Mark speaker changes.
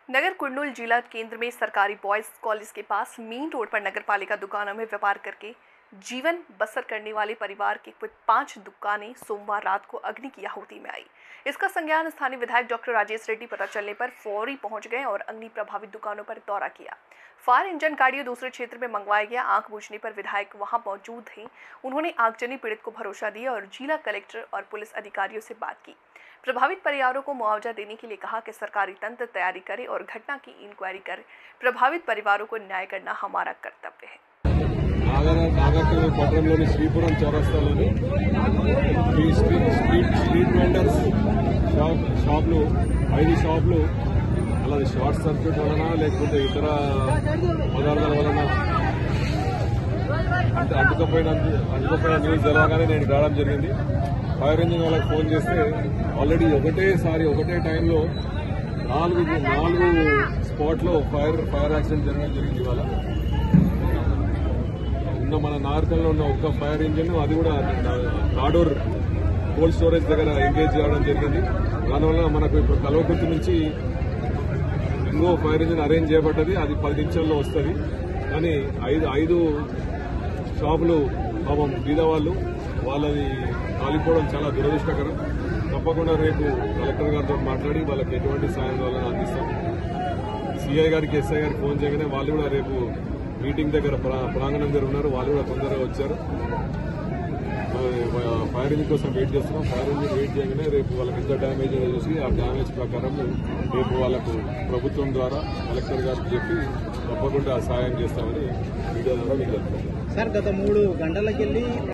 Speaker 1: नगर कुर्नूल जिला केंद्र में सरकारी बॉयज कॉलेज के पास मेन रोड पर नगर पालिका दुकानों में व्यापार करके जीवन बसर करने वाले परिवार की कुछ पांच दुकानें सोमवार रात को अग्नि की आहुति में आई इसका संज्ञान स्थानीय विधायक डॉक्टर राजेश रेड्डी पता चलने पर फौरी पहुंच गए और अग्नि प्रभावित दुकानों पर दौरा किया फायर इंजन गाड़ियों दूसरे क्षेत्र में मंगवाया गया आंख बूझने पर विधायक वहां मौजूद थे उन्होंने आगजनी पीड़ित को भरोसा दिया और जिला कलेक्टर और पुलिस अधिकारियों से बात की प्रभावित परिवारों को मुआवजा देने के लिए कहा कि सरकारी तंत्र तैयारी करे और घटना की इंक्वायरी कर प्रभावित परिवारों को न्याय करना हमारा कर्तव्य है
Speaker 2: నాగర నాగర్కర్నూలు పట్టణంలోని శ్రీపురం చౌరస్తాలోని ఈ street street street vendors shop షాప్లు ఐదు షాప్లు అలాగే షార్ట్ సర్క్యూట్ వలన లేకపోతే ఇతర పదార్థాల వలన అంటే అంటుకపోయిన అంటుకపోయిన న్యూస్ తెలవగానే నేను రావడం జరిగింది ఫైర్ ఇంజిన్ వాళ్ళకి ఫోన్ చేస్తే ఆల్రెడీ ఒకటేసారి ఒకటే టైంలో నాలుగు నాలుగు స్పాట్లో ఫైర్ ఫైర్ యాక్సిడెంట్ జరగడం జరిగింది ఇవాళ ఉన్న మన నార్కల్లో ఉన్న ఒక్క ఫైర్ ఇంజిన్ అది కూడా నాడోర్ కోల్డ్ స్టోరేజ్ దగ్గర ఎంగేజ్ చేయడం జరిగింది దానివల్ల మనకు ఇప్పుడు కల్వకుర్తి నుంచి ఇంకో ఫైర్ ఇంజిన్ అరేంజ్ చేయబడ్డది అది పది నిమిషాల్లో వస్తుంది కానీ ఐదు ఐదు షాపులు పాపం బీదవాళ్ళు వాళ్ళది కాలిపోవడం చాలా దురదృష్టకరం తప్పకుండా రేపు కలెక్టర్ గారితో మాట్లాడి వాళ్ళకి ఎటువంటి సాయం కావాలని అందిస్తాం సిఐ గారికి ఎస్ఐ గారికి ఫోన్ చేయగానే వాళ్ళు కూడా రేపు మీటింగ్ దగ్గర ప్రా- ప్రాంగణం దగ్గర ఉన్నారు వాళ్ళు కూడా తొందరగా వచ్చారు ఆ, ఫైర్ ఇంజిన్ కోసం వెయిట్ చేస్తున్నాం ఫైర్ ఇంజిన్ వెయిట్ చేయగానే రేపు వాళ్ళకి ఎంత డ్యామేజ్ అయ్యో చూసి ఆ డ్యామేజ్ ప్రకారం రేపు వాళ్ళకు ప్రభుత్వం ద్వారా కలెక్టర్ గారికి చెప్పి తప్పకుండా సాయం చేస్తామని మీడియా ద్వారా మీకు చెప్తాం
Speaker 3: సార్ గత మూడు గంటలకెళ్ళి